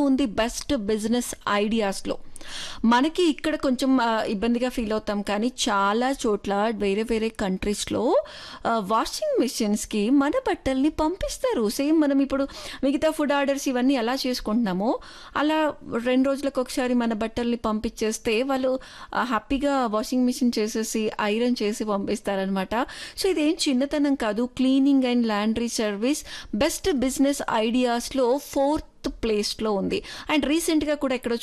ఉంది best business ఐడియాస్లో మనకి ఇక్కడ కొంచెం ఆ, ఇబ్బందిగా ఫీల్ అవుతాం కానీ చాలా చోట్ల వేరే వేరే కంట్రీస్లో వాషింగ్ మిషన్స్కి మన బట్టల్ని పంపిస్తారు సేమ్ మనం ఇప్పుడు మిగతా ఫుడ్ ఆర్డర్స్ ఇవన్నీ ఎలా చేసుకుంటున్నామో అలా రెండు రోజులకు ఒకసారి మన బట్టల్ని పంపించేస్తే వాళ్ళు ఆ, హ్యాపీగా వాషింగ్ మిషన్ చేసేసి ఐరన్ చేసి పంపిస్తారనమాట సో ఇదేం చిన్నతనం కాదు cleaning and laundry service best business ఐడియాస్లో ఫోర్త్ ప్లేస్లో ఉంది అండ్ రీసెంట్గా కూడా ఎక్కడో